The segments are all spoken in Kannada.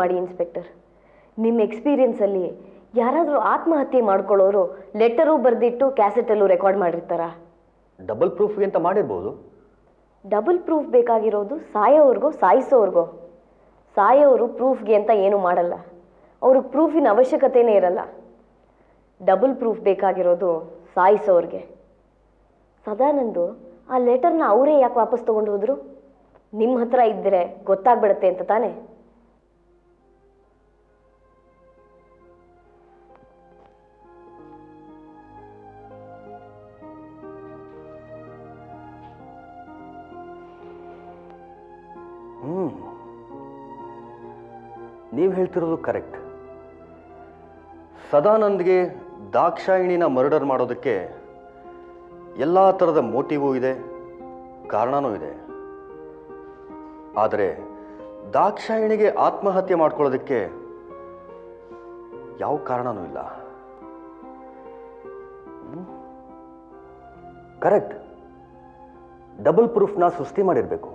ಮಾಡಿ ಇನ್ಸ್ಪೆಕ್ಟರ್ ನಿಮ್ಮ ಎಕ್ಸ್ಪೀರಿಯನ್ಸಲ್ಲಿ ಯಾರಾದರೂ ಆತ್ಮಹತ್ಯೆ ಮಾಡ್ಕೊಳ್ಳೋರು ಲೆಟರು ಬರೆದಿಟ್ಟು ಕ್ಯಾಸೆಟಲ್ಲೂ ರೆಕಾರ್ಡ್ ಮಾಡಿರ್ತಾರಾ ಡಬಲ್ ಪ್ರೂಫ್ಗೆ ಅಂತ ಮಾಡಿರ್ಬೋದು ಡಬಲ್ ಪ್ರೂಫ್ ಬೇಕಾಗಿರೋದು ಸಾಯೋವ್ರಿಗೋ ಸಾಯಿಸೋರ್ಗೋ ಸಾಯೋರು ಪ್ರೂಫ್ಗೆ ಅಂತ ಏನೂ ಮಾಡಲ್ಲ ಅವ್ರಿಗೆ ಪ್ರೂಫಿನ ಅವಶ್ಯಕತೆನೇ ಇರಲ್ಲ ಡಬಲ್ ಪ್ರೂಫ್ ಬೇಕಾಗಿರೋದು ಸಾಯಿಸೋರ್ಗೆ ಸದಾನಂದು ಆ ಲೆಟರ್ನ ಅವರೇ ಯಾಕೆ ವಾಪಸ್ ತೊಗೊಂಡು ಹೋದ್ರು ನಿಮ್ಮ ಹತ್ರ ಇದ್ದರೆ ಗೊತ್ತಾಗ್ಬಿಡುತ್ತೆ ಅಂತ ತಾನೇ ಹ್ಞೂ ನೀವು ಹೇಳ್ತಿರೋದು ಕರೆಕ್ಟ್ ಸದಾನಂದ್ಗೆ ದಾಕ್ಷಾಯಿಣಿನ ಮರ್ಡರ್ ಮಾಡೋದಕ್ಕೆ ಎಲ್ಲ ಥರದ ಮೋಟಿವೂ ಇದೆ ಕಾರಣನೂ ಇದೆ ಆದರೆ ದಾಕ್ಷಾಯಿಣಿಗೆ ಆತ್ಮಹತ್ಯೆ ಮಾಡ್ಕೊಳ್ಳೋದಕ್ಕೆ ಯಾವ ಕಾರಣನೂ ಇಲ್ಲ ಕರೆಕ್ಟ್ ಡಬಲ್ ಪ್ರೂಫ್ನ ಸೃಷ್ಟಿ ಮಾಡಿರಬೇಕು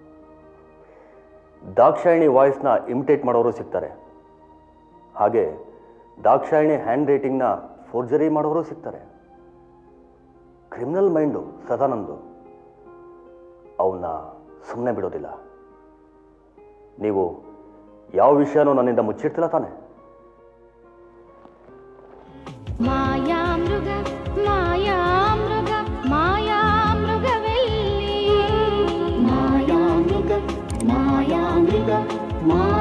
ದಾಕ್ಷಾಯಿಣಿ ವಾಯ್ಸ್ನ ಇಮಿಟೇಟ್ ಮಾಡೋರು ಸಿಗ್ತಾರೆ ಹಾಗೆ ದಾಕ್ಷಾಯಿಣಿ ಹ್ಯಾಂಡ್ ರೈಟಿಂಗ್ನ ಫೋರ್ಜರಿ ಮಾಡೋರು ಸಿಗ್ತಾರೆ ಕ್ರಿಮಿನಲ್ ಮೈಂಡು ಸದಾನಂದು ಅವನ್ನ ಸುಮ್ಮನೆ ಬಿಡೋದಿಲ್ಲ ನೀವು ಯಾವ ವಿಷಯನೂ ನನ್ನಿಂದ ಮುಚ್ಚಿಡ್ತಿಲ್ಲ ತಾನೆ ಮಾಯಾಮೃಗ ಮಾಯಾಮೃಗ ಮಾಯಾಮೃಗವೆಲ್ಲಿ ಮಾಯಾಮೃಗ ಮಾಯಾಮೃಗ ಮಾಯಾಮೃಗ